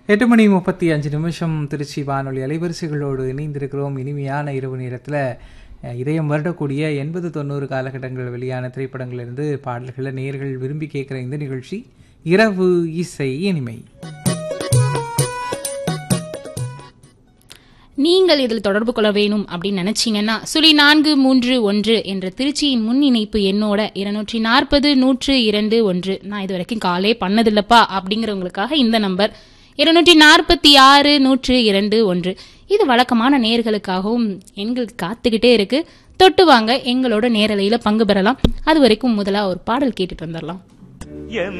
எட்டு மணி முப்பத்தி அஞ்சு நிமிஷம் திருச்சி வானொலி அலைவரிசைகளோடு இணைந்திருக்கிறோம் இனிமையான இரவு நேரத்தில் அஹ், இதயம் வருடக்கூடிய எண்பது தொண்ணூறு காலகட்டங்கள் வெளியான திரைப்படங்களிலிருந்து பாடல்களை நேர்கள் விரும்பி கேட்குற இந்த நிகழ்ச்சி இரவு இசை இனிமை நீங்கள் இதில் தொடர்பு கொள்ள வேணும் அப்படின்னு நினைச்சீங்கன்னா சுழி நான்கு மூன்று ஒன்று என்ற திருச்சியின் முன் இணைப்பு எண்ணோட இருநூற்றி நாற்பது நூற்று இரண்டு ஒன்று நான் இது வரைக்கும் காலே பண்ணதில்லப்பா அப்படிங்கிறவங்களுக்காக இந்த நம்பர் இருநூற்றி நாற்பத்தி ஆறு நூற்று இரண்டு ஒன்று இது வழக்கமான நேர்களுக்காகவும் எண்கள் காத்துக்கிட்டே இருக்கு தொட்டு வாங்க எங்களோட நேரலையில பங்கு பெறலாம் அது வரைக்கும் முதலா ஒரு பாடல் கேட்டுட்டு வந்துடலாம் என்